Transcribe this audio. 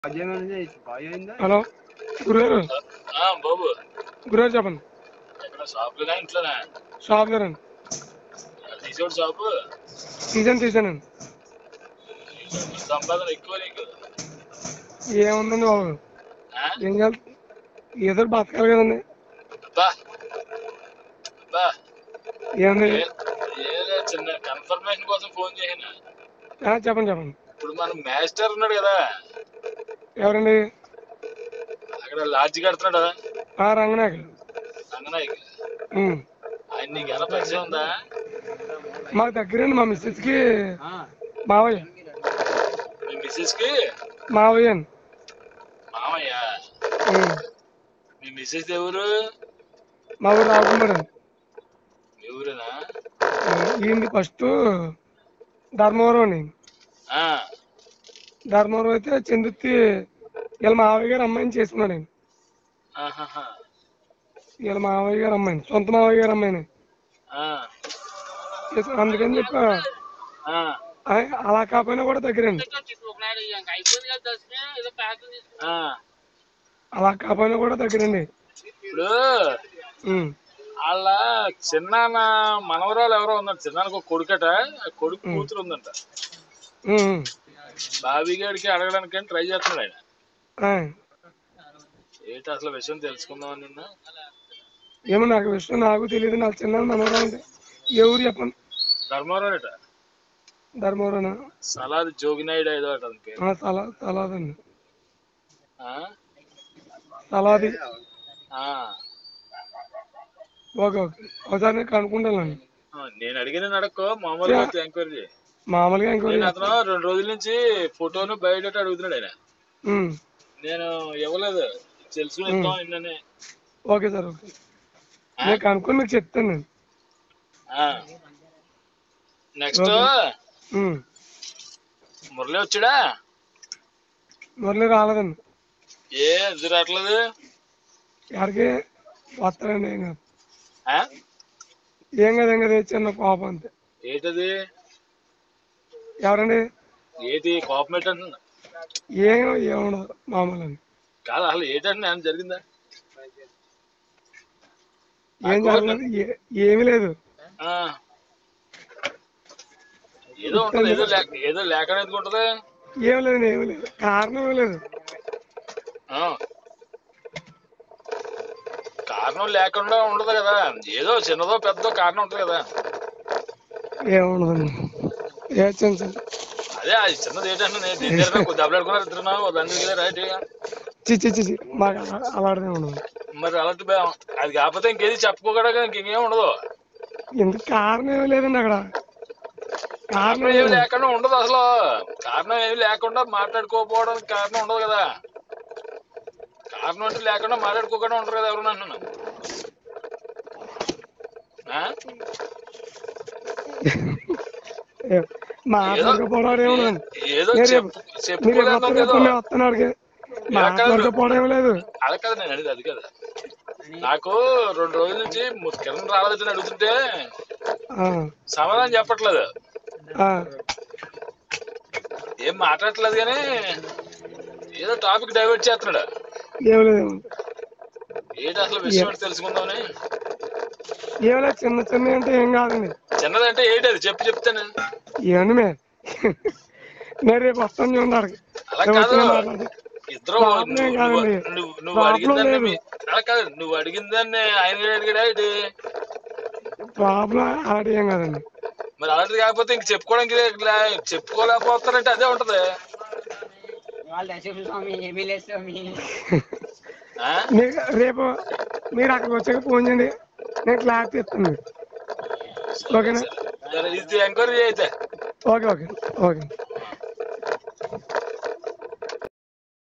Hello గురుగారు ఆ, బాబు గురుగారు చెప్పండి ఎక్కడ షాపులుగా ఇంట్లోనా షాప్ గారండి తీసేవాడు షాపు తీసాను తీసానండి సంపాదన ఎక్కువ నీకు ఏముందండి బాబు ఆ? ఏం చేయాలి ఏదో బతకాలి కదండి బా బా ఏముంది ఏ- ఏలే చిన్న కన్ఫర్మేషన్ కోసం ఫోన్ చేసిన ఆ, చెప్పండి చెప్పండి ఇప్పుడు మన మాస్టర్ ఉన్నాడు కదా ఎవరండి అక్కడ లాడ్జ్ కడుతున్నాడు ఆ రంగనాయకుడు రంగనాయక్ ఉమ్. ఆయన నీకు ఎలా పరిచయం ఉందా మాకు దగ్గరండి మా మిస్సెస్కి మావయ్య మీ మిస్సెస్ కి మావయ్య అండి మామయ్య ఉమ్. మీ మిస్సెస్ ఎవరు మా ఊరు రాకుమార్ అండి మీ ఊరేనా ఈయన ఫస్ట్ ధర్మవరం అండి ఆ, ధర్మవరం అయితే చందుర్తి వీళ్ళ మావయ్య గారు అమ్మాయిని చేసుకున్నాడు అండి ఆహాహా. వీళ్ళ మావయ్య గారు అమ్మాయిని సొంత మావయ్య గారు అమ్మాయిని ఆ, చేసు- అందుకని చెప్పి ఆ. ఆ- అలా కాకపోయినా కూడా దగ్గరండి ఆ. అలా కాకపోయినా కూడా దగ్గరండి ఇప్పుడు ఉమ్. వాళ్ళ చిన్నాన్న మనవరాలు ఎవరో ఉన్నారు చిన్నాన్నకు ఒక కొడుకట ఆ కొడుకు కూతురు ఉందంట ఉమ్, ఉమ్. బాబీ గారికి అడగడానికి ట్రై చేస్తున్నాడు ఆయన ఆ. ఏంటి అసలు విషయం తెలుసుకుందామని నిన్న ఏమో నాకు విషయం నాకు తెలియదు నాకు చిన్న మనవరాలు అంటే ఏ ఊరు చెప్పండి ధర్మవరం అట ధర్మవరం సలాది జోగినాయుడు ఏదో అట అతని పేరు సలా సలాదండి ఆ? సలాది ఆ. ఓకే ఓకే ఒకసారి నేను కనుక్కుంటానండి ఆ, నేను అడిగిన అడక్కో మామూలుగా ఎంక్వైరీ చేయి మామూలుగా ఇంకో నేను అతను రెండు రోజుల నుంచి ఫోటోను బయోడేటా అడుగుతున్నాడు ఆయన ఉమ్. నేను ఇవ్వలేదు తెలుసుకుని ఇద్దాం నిన్ననే ఓకే సార్ ఓకే నేను కనుక్కొని మీకు చెప్తాను నేను నెక్స్ట్ ఉమ్. మురళి వచ్చాడా మురళి రాలేదండి ఏ ఎదురు రావట్లేదు ఎక్కడికి వస్తారండి ఏం కాదు ఆ? ఏం కాదు ఏం కాదు ఏ చిన్న కోపం అంతే ఏంటది ఎవరండి ఏంటి కోపం ఏంటంటున్నా ఏం ఏముండదు మామూలు అండి కాదు అసలు ఏంటంటే నేను జరిగిందా ఏం జరగలేదు ఏ- ఏమీ లేదు ఆ. ఏదో ఉంటది ఏదో లేక ఏదో లేకుండా ఎందుకు ఉంటది ఏం లేదు ఏమీ లేదు కారణం ఏమీ లేదు ఆ. కారణం లేకుండా ఉండదు కదా ఏదో చిన్నదో పెద్దదో కారణం ఉంటది కదా ఏముండదండి ఏ చిన్న చిన్న అదే అది చిన్నది ఏంటంటే నేను ఇద్దరు దెబ్బలాడుకున్నారు ఇద్దరు దాని మీద రైట్ చి చి చి చి. మాకు అలా అలాంటిదే ఉండదు మరి అలాంటి భయం. అది కాకపోతే ఇంకేది చెప్పుకోగలగా ఇంకేం ఉండదు ఎందుకు కారణం ఏమీ లేదండి అక్కడ కారణం కారణం ఏమీ ఏమి లేదు. లేకుండా ఉండదు అసలు కారణం ఏమి లేకుండా మాట్లాడుకోకపోవడానికి కారణం ఉండదు కదా కారణం అంటే లేకుండా మాట్లాడుకోకుండా ఉండరు కదా ఎవరు అంటున్నాను ఆ? ఏ- మాట్లాడకపోవడం ఏముండదండి ఏదో నేను చెప్పు రేపు మీరు రేపు చెప్పుకోలేదు వస్తే రేపు నేను వస్తాను అడిగి మాట్లాడకపోవడం ఏమీ లేదు అలా కదా నేను అనేది అది కదా నాకు రెండు రోజుల నుంచి ము- కిరణ్ రాలేదని అడుగుతుంటే ఆ, సమాధానం చెప్పట్లేదు ఆ, ఏం మాట్లాడట్లేదు కానీ ఏదో టాపిక్ డైవర్ట్ చేస్తున్నాడు ఏమీ లేదు ఏమీ లేదు. ఏంటి అసలు విషయం ఏంటి తెలుసుకుందామని ఏమీ లేదు చిన్న చిన్న అంటే ఏం కాదండి చిన్నదంటే ఏంటి అది చెప్పి చెప్తాను ఇవన్నీ మే నేను రేపు వస్తాను చూడండి అడిగి అలా రేపు కాదు వచ్చి మాట్లాడదు ఇద్దరు ప్రాబ్లం ఏం కాదండి. నువ్వు నువ్వు ప్రాబ్లం అడిగిందాన్ని లేదు. మీ- అలా కాదు నువ్వు అడిగిందాన్ని ఆయన కూడా అడిగాడా ఏంటి ప్రాబ్లం అలాంటి ఏం కాదండి మరి అలాంటిది కాకపోతే ఇంక చెప్పుకోవడానికి లే- చెప్పుకోలేకపోతారంటే అదే ఉంటది వాళ్ళ దశకులు స్వామి ఏమీ లేదు స్వామి ఆ? మీకు రేపు మీరు అక్కడికి వచ్చాక ఫోన్ చేయండి నేను క్లారిటీ ఇస్తాను మీకు ఓకేనా సరే ఇది ఎంక్వైరీ అయితే ఓకే ఓకే ఓకే